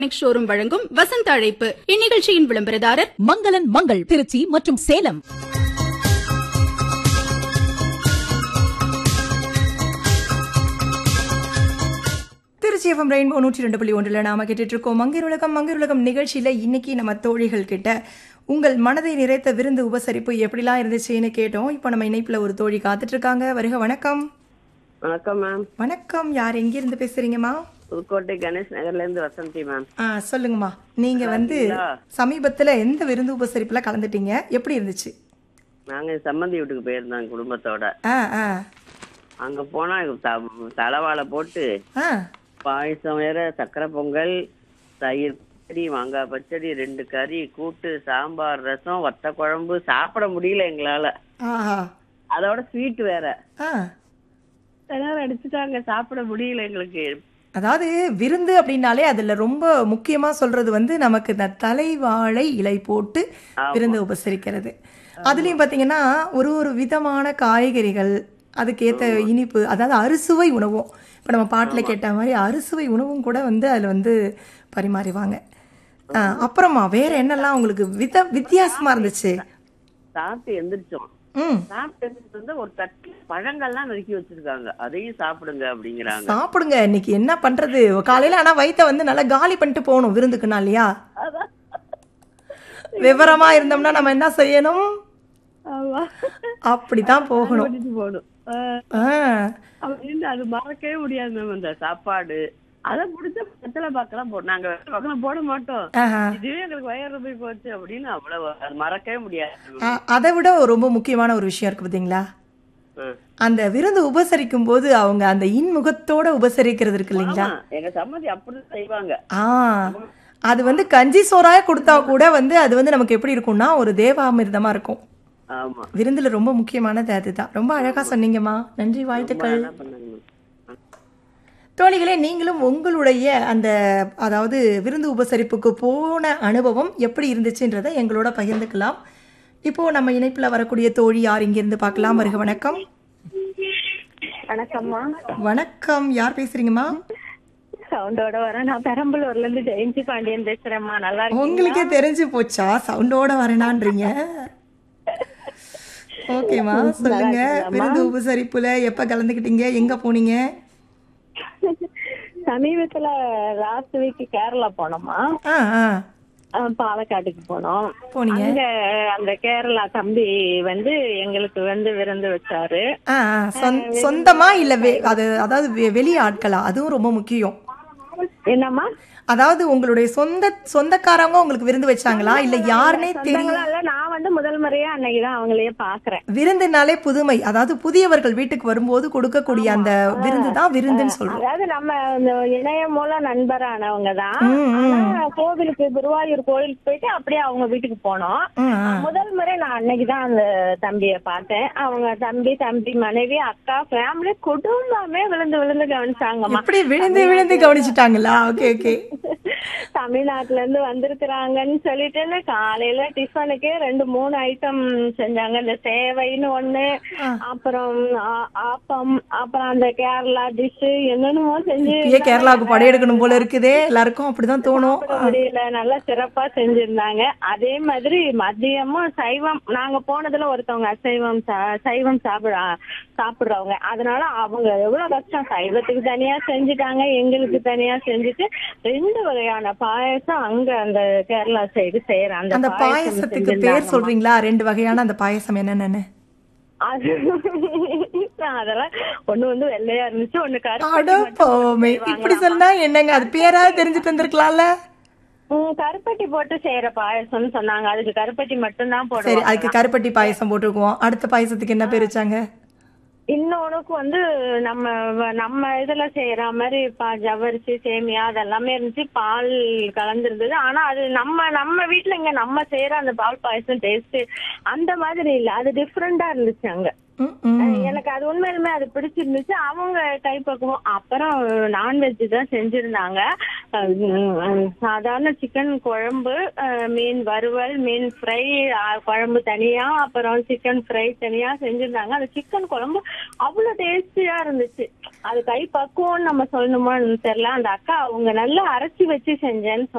Electronic showroom வழங்கும் வசந்த அழைப்பு இந்நிகழ்ச்சியின் விளம்பரதாரர் மங்களன் மங்கள் திருச்சி மற்றும் சேலம் திருச்சி எஃப்எம் ரெயின்போ நூற்றி ரெண்டு புள்ளி ஒன்றில் நாம கேட்டுட்டு இருக்கோம் மங்கர் உலகம் மங்கர் உலகம் நிகழ்ச்சியில இன்னைக்கு நம்ம தோழிகள் கிட்ட உங்கள் மனதை நிறைத்த விருந்து உபசரிப்பு எப்படிலாம் இருந்துச்சுன்னு கேட்டோம் இப்போ நம்ம இணைப்புல ஒரு தோழி காத்துட்டு இருக்காங்க வருக வணக்கம் வணக்கம் மேம் வணக்கம் யார் எங்கிருந்து பேசுறீங்கம்மா புதுக்கோட்டை கணேஷ் நகர்ல இருந்து வசந்தி மேம் ஆ சொல்லுங்கம்மா நீங்க வந்து சமீபத்துல எந்த விருந்து உபசரிப்புல கலந்துட்டீங்க எப்படி இருந்துச்சு நாங்க சம்மந்தி வீட்டுக்கு போயிருந்தோம் குடும்பத்தோட ஆ ஆ அங்க போனா த- தலைவாழை போட்டு ஆ பாயசம் வேற சக்கரை பொங்கல் தயிர் பச்சடி மாங்காய் பச்சடி ரெண்டு கறி கூட்டு சாம்பார் ரசம் வத்த குழம்பு சாப்பிட முடியல எங்களால ஆஹா அதோட ஸ்வீட் வேற ஆ எல்லாரும் அடிச்சுட்டாங்க சாப்பிட முடியல எங்களுக்கு அதாவது விருந்து அப்படின்னாலே அதுல ரொம்ப முக்கியமா சொல்றது வந்து நமக்கு இந்த தலைவாழை இலை போட்டு விருந்து உபசரிக்கிறது அதுலயும் பாத்தீங்கன்னா ஒரு ஒரு விதமான காய்கறிகள் அதுக்கேத்த இனிப்பு அதாவது அறுசுவை உணவும் இப்ப நம்ம பாட்டுல கேட்ட மாதிரி அறுசுவை உணவும் கூட வந்து அதுல வந்து பரிமாறிவாங்க ஆ, அப்புறமா வேற என்னெல்லாம் உங்களுக்கு வித வித்தியாசமா இருந்துச்சு சாப்பிட்டு எந்திரிச்சோம் ம் சாப்பிட்டு எந்திரிச்சு வந்து ஒரு தட்டு பழங்கள்லாம் நறுக்கி வச்சிருக்காங்க அதையும் சாப்பிடுங்க அப்படிங்கிறாங்க சாப்பிடுங்க இன்னைக்கு என்ன பண்றது காலையில ஆனா வயித்தை வந்து நல்லா காலி பண்ணிட்டு போகணும் விருந்துக்குனா இல்லையா விவரமா இருந்தோம்னா நம்ம என்ன செய்யணும் ஆமா அப்படித்தான் போகணும் கூட்டிட்டு போகணும் ஆஹ் ஆ, அப்படின்னு அது மறக்கவே முடியாது மேம் அந்த சாப்பாடு அதை முடிச்ச பத்தல பாக்கலாம் போ நாங்க பக்கம் போட மாட்டோம் ஆஹா. இதுவே எங்களுக்கு வயிறு போய் போச்சு அப்படின்னு அவ்வளவு அது மறக்கவே முடியாது ஆ, அதை விட ரொம்ப முக்கியமான ஒரு விஷயம் இருக்கு பாத்தீங்களா ஆஹ். அந்த விருந்து உபசரிக்கும் போது அவங்க அந்த இன்முகத்தோட உபசரிக்கிறது இருக்கு இல்லைங்களா ஆமா, எங்க சம்மதி அப்படிதான் செய்வாங்க ஆ அது வந்து கஞ்சி சோறாய கொடுத்தா கூட வந்து அது வந்து நமக்கு எப்படி இருக்கும்னா ஒரு தேவாமிர்தமா இருக்கும் ஆமா விருந்துல ரொம்ப முக்கியமானது அதுதான் ரொம்ப அழகா சொன்னீங்கம்மா நன்றி வாழ்த்துக்கள் என்ன பண்ணாங்க மேம் தோழிகளே நீங்களும் உங்களுடைய அந்த அதாவது விருந்து உபசரிப்புக்கு போன அனுபவம் எப்படி இருந்துச்சுன்றதை எங்களோட பகிர்ந்துக்கலாம் இப்போ நம்ம இணைப்புல வரக்கூடிய தோழி யார் இங்கிருந்து பார்க்கலாம் வருக வணக்கம் வணக்கம்மா வணக்கம் யார் பேசுறீங்கம்மா சவுண்டோட வரேன் நான் பெரம்பலூர்ல இருந்து ஜெயந்தி பாண்டியன் பேசுறேம்மா நல்லா இருக்கீங்களா உங்களுக்கே தெரிஞ்சு போச்சா சவுண்டோட வரேனான்றீங்க ஓகேம்மா சொல்லுங்க விருந்து உபசரிப்புல எப்ப கலந்துக்கிட்டீங்க எங்க போனீங்க சமீபத்துல லாஸ்ட் வீக் கேரளா போனோமா ஆ ஆ அஹ் பாலக்காட்டுக்கு போனோம் போனீங்க அங்க அந்த கேரளா தம்பி வந்து எங்களுக்கு வந்து விருந்து வச்சாரு ஆ ஆ, சொந்த- சொந்தமா இல்ல வெ- அது அதாவது வெ- வெளி ஆட்களா அதுவும் ரொம்ப முக்கியம் என்னம்மா அதாவது உங்களுடைய சொந்த சொந்தக்காரங்க உங்களுக்கு விருந்து வச்சாங்களா இல்ல யாருனே தெரியும் சொந்தங்களா இல்ல நான் வந்து முதல் முறையா அன்னைக்குதான் அவங்களையே பாக்குறேன் விருந்துனாலே புதுமை அதாவது புதியவர்கள் வீட்டுக்கு வரும்போது கொடுக்கக்கூடிய அந்த விருந்து தான் விருந்துன்னு சொல்றோம் அதாவது நம்ம இந்த இணையம் மூலம் நண்பரானவங்க தான் ம், ம். ஆனா கோவிலுக்கு குருவாயூர் கோவிலுக்கு போயிட்டு அப்படியே அவங்க வீட்டுக்கு போனோம் ம், ஆ. முதல் முறை நான் அன்னைக்குதான் அந்த தம்பிய பார்த்தேன் அவங்க தம்பி தம்பி மனைவி அக்கா ஃபேமிலி குடும்பமே விழுந்து விழுந்து கவனிச்சாங்கம்மா எப்படி விழுந்து விழுந்து கவனிச்சுட்டாங்களா ஓகே ஓகே தமிழ்நாட்டுல இருந்து வந்திருக்கிறாங்கன்னு சொல்லிட்டு காலையில டிஃபனுக்கே ரெண்டு மூணு ஐட்டம் செஞ்சாங்க இந்த சேவைன்னு ஒண்ணு அப்புறம் ஆ- ஆப்பம் அப்புறம் அந்த கேரளா டிஷ் என்னென்னமோ செஞ்சு இப்பயே கேரளாவுக்கு படையெடுக்கணும் போல இருக்குதே எல்லாருக்கும் அப்படிதான் தோணும் சாப்பிட முடியல நல்லா சிறப்பா செஞ்சிருந்தாங்க அதே மாதிரி மதியமும் சைவம் நாங்க போனதுல ஒருத்தவங்க அசைவம் சா- சைவம் சாப்பிட சாப்பிடுறவங்க அதனால அவங்க எவ்வளவு கஷ்டம் சைவத்துக்கு தனியா செஞ்சுட்டாங்க எங்களுக்கு தனியா செஞ்சுட்டு ரெண்டு வகையான பாயசம் அங்க அந்த கேரளா சைடு செய்யறாங்க அந்த பாயசத்துக்கு பேர் சொல்றீங்களா ரெண்டு வகையான அந்த பாயசம் என்னென்னு அது அதெல்லாம் ஒண்ணு வந்து வெள்ளையா இருந்துச்சு ஒண்ணு கருப்பு அட போமே இப்படி சொன்னா என்னங்க அது பேரா தெரிஞ்சு தந்திருக்கலாம்ல ம், கருப்பட்டி போட்டு செய்யற பாயசம்னு சொன்னாங்க அதுக்கு கருப்பட்டி மட்டும்தான் சரி போடுவாங்க அதுக்கு கருப்பட்டி பாயசம் போட்டுக்குவோம் அடுத்த பாயசத்துக்கு என்ன பேர் வச்சாங்க இன்னொன்னுக்கு வந்து நம்ம வ- நம்ம இதுல செய்யற மாதிரி பா- ஜவ்வரிசி சேமியா அதெல்லாமே இருந்துச்சு பால் கலந்துருந்தது ஆனா அது நம்ம நம்ம வீட்ல இங்க நம்ம செய்யற அந்த பால் பாயசம் டேஸ்ட் அந்த மாதிரி இல்ல அது டிஃப்ரெண்டா இருந்துச்சு அங்க ம், ம். எனக்கு அது உண்மையிலுமே அது பிடிச்சிருந்துச்சு அவங்க கைப்பக்குவம் அப்புறம் நான்வெஜ் தான் செஞ்சிருந்தாங்க அஹ் உம் சாதாரண சிக்கன் குழம்பு அஹ் மீன் வறுவல் மீன் ஃப்ரை குழம்பு தனியா அப்புறம் சிக்கன் ஃப்ரை தனியா செஞ்சிருந்தாங்க அந்த சிக்கன் குழம்பு அவ்வளவு டேஸ்டியா இருந்துச்சு அது கை பக்குவம்னு நம்ம சொல்லணுமான்னு தெரியல அந்த அக்கா அவங்க நல்லா அரைச்சி வச்சு செஞ்சேன்னு